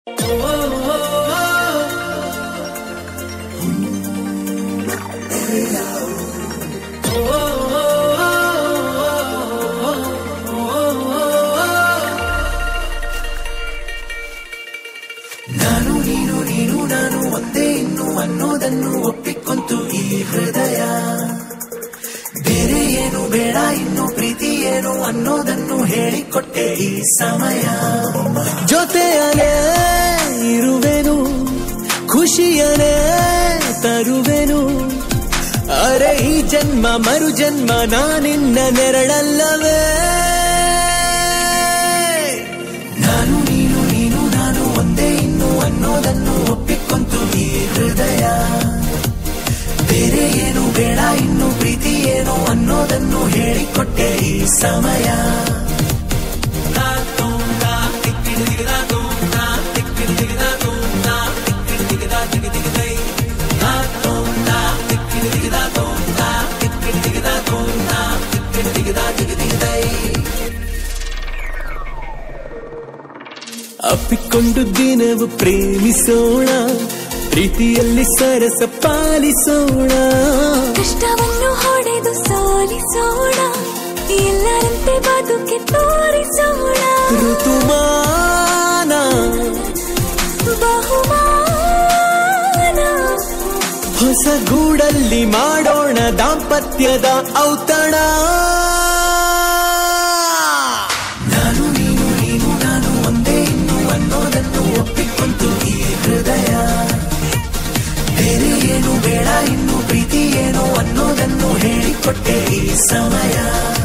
ನಾನು ನೀನು ನೀನು ನಾನು ಒಂದೇ ಇನ್ನು ಅನ್ನೋದನ್ನು ಒಪ್ಪಿಕೊಂತು ಈ ಹೃದಯ ಬೇರೆ ಏನು ಬೇಡ ಇನ್ನು ಪ್ರೀತಿ ಏನು ಅನ್ನೋದನ್ನು ಹೇಳಿಕೊಟ್ಟೆ ಈ ಸಮಯ ಜೊತೆಯಲೇ ಇರುವೆನು ಖುಷಿಯನೇ ತರುವೆನು ಅರೆ ಈ ಜನ್ಮ ಮರು ಜನ್ಮ ನಾನಿನ್ನ ನೆರಳಲ್ಲವೇ ನಾನು ನೀನು ನೀನು ನಾನು ಒಂದೇ ಇನ್ನು ಅನ್ನೋದನ್ನು ಒಪ್ಪಿಕೊಂತು ಈ ಹೃದಯ ಬೇರೆ ಏನು ಬೇಡ ಇನ್ನು ಪ್ರೀತಿ ಏನು ಅನ್ನೋದನ್ನು ಹೇಳಿಕೊಟ್ಟೆ ಈ ಸಮಯ ಅಪ್ಪಿಕೊಂಡು ದಿನವು ಪ್ರೇಮಿಸೋಣ ಪ್ರೀತಿಯಲ್ಲಿ ಸರಸ ಪಾಲಿಸೋಣ ಕಷ್ಟವನ್ನು ಹೊಡೆದು ಸೋಲಿಸೋಣ ಎಲ್ಲರಂತೆ ಬದುಕಿ ತೋರಿಸೋಣ ಋತುಮಾನ ಬಹುಮಾನ ಹೊಸ ಗೂಡಲ್ಲಿ ಮಾಡೋಣ ದಾಂಪತ್ಯದ ಔತಣ ನಾನು ನೀನು ನೀನು ನಾನು ಒಂದೇ ಇನ್ನು ಅನ್ನೋದನ್ನು ಒಪ್ಪಿಕೊಂತು ಈ ಹೃದಯ ಬೇರೆ ಏನು ಬೇಡ ಇನ್ನು ಪ್ರೀತಿ ಏನು ಅನ್ನೋದನ್ನು ಹೇಳಿಕೊಟ್ಟೆ ಈ ಸಮಯ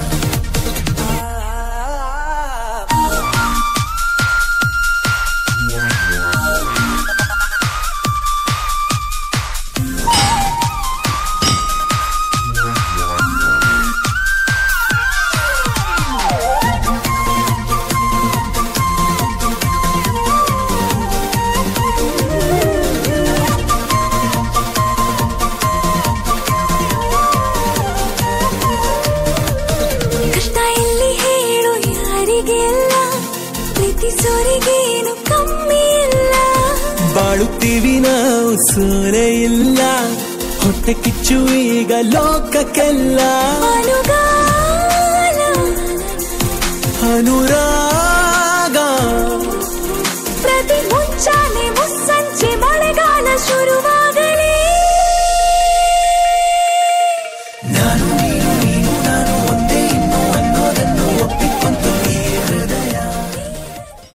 ಕಷ್ಟ ಎಲ್ಲಿ ಹೇಳು ಯಾರಿಗೆಲ್ಲ ಪ್ರೀತಿಸೋರಿಗೇನು ಕಮ್ಮಿ ಇಲ್ಲ ಬಾಳುತ್ತೀವಿ ನಾವು ಸೋಲೆ ಇಲ್ಲ ಹೊಟ್ಟೆ ಕಿಚ್ಚು ಈಗ ಲೋಕಕ್ಕೆಲ್ಲ ಅನುಗಾಲ ಅನುರಾಗ